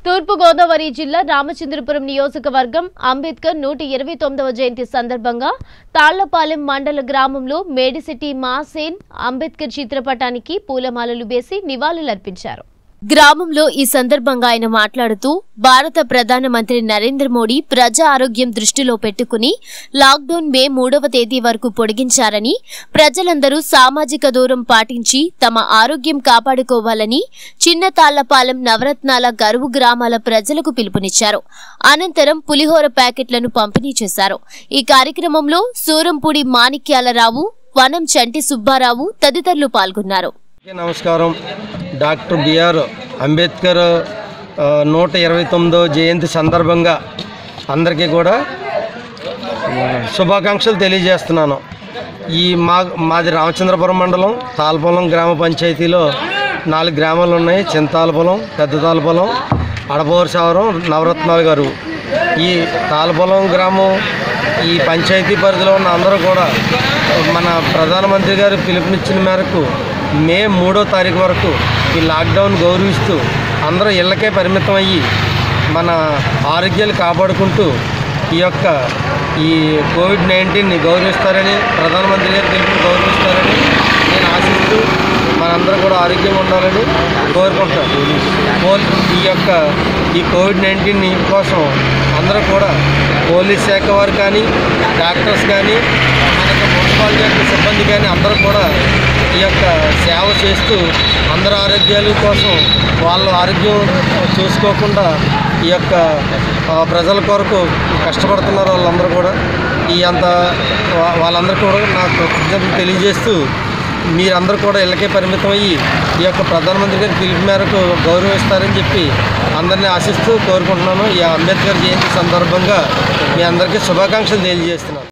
తూర్పుగోదావరి జిల్లా రామచంద్రపురం నియోజకవర్గం అంబేద్కర్ నూట ఇరవై తొమ్మిదవ జయంతి సందర్భంగా తాళ్లపాలెం మండల గ్రామంలో మేడిసిటీ మాసేన్ అంబేద్కర్ చిత్రపటానికి పూలమాలలు వేసి నివాళులర్పించారు గ్రామంలో ఈ సందర్భంగా ఆయన మాట్లాడుతూ భారత ప్రధానమంత్రి నరేంద్ర మోడీ ప్రజా ఆరోగ్యం దృష్టిలో పెట్టుకుని లాక్డౌన్ మే మూడవ తేదీ వరకు పొడిగించారని ప్రజలందరూ సామాజిక దూరం పాటించి తమ ఆరోగ్యం కాపాడుకోవాలని చిన్న తాళ్లపాలెం నవరత్నాల గరువు గ్రామాల ప్రజలకు పిలుపునిచ్చారు అనంతరం పులిహోర ప్యాకెట్లను పంపిణీ చేశారు ఈ కార్యక్రమంలో సూరంపూడి మాణిక్యాలరావు వనం చంటి సుబ్బారావు తదితరులు పాల్గొన్నారు అందరికీ నమస్కారం డాక్టర్ బిఆర్ అంబేద్కర్ ఆ, నూట ఇరవై తొమ్మిదో జయంతి సందర్భంగా అందరికీ కూడా శుభాకాంక్షలు తెలియజేస్తున్నాను ఈ మా మాది రామచంద్రపురం మండలం తాల్పొలం గ్రామ పంచాయతీలో నాలుగు గ్రామాలు ఉన్నాయి చింతాలపొలం పెద్ద తాలపొలం అడపవరసావరం నవరత్నాలు గారు ఈ తాలపొలం గ్రామం ఈ పంచాయతీ పరిధిలో ఉన్న అందరూ కూడా మన ప్రధానమంత్రి గారు పిలుపునిచ్చిన మేరకు మే మూడో తారీఖు వరకు ఈ లాక్డౌన్ గౌరవిస్తూ అందరూ ఇళ్ళకే పరిమితం అయ్యి మన ఆరోగ్యాలు కాపాడుకుంటూ ఈ యొక్క ఈ కోవిడ్ నైన్టీన్ని గౌరవిస్తారని ప్రధానమంత్రి గారు పిలుపుని గౌరవిస్తారని నేను ఆశిస్తూ మనందరూ కూడా ఆరోగ్యంగా ఉండాలని కోరుకుంటాం పోల్ ఈ యొక్క ఈ కోవిడ్ నైన్టీన్ కోసం అందరూ కూడా పోలీస్ శాఖ వారు కానీ డాక్టర్స్ కానీ మనకు మున్సిపాలిటీ యొక్క సిబ్బంది కానీ అందరూ కూడా ఈ యొక్క సేవ చేస్తూ అందరి ఆరోగ్యాల కోసం వాళ్ళ ఆరోగ్యం చూసుకోకుండా ఈ యొక్క ఆ, ప్రజల కొరకు కష్టపడుతున్నారు వాళ్ళందరూ కూడా ఈ అంత వా- వాళ్ళందరికీ కూడా నాకు కృతజ్ఞతలు తెలియజేస్తూ మీరందరూ కూడా ఇళ్ళకే పరిమితం అయ్యి ఈ యొక్క ప్రధానమంత్రి గారి పిలుపు మేరకు గౌరవిస్తారని చెప్పి అందరినీ ఆశిస్తూ కోరుకుంటున్నాను ఈ అంబేద్కర్ జయంతి సందర్భంగా మీ అందరికీ శుభాకాంక్షలు తెలియజేస్తున్నాను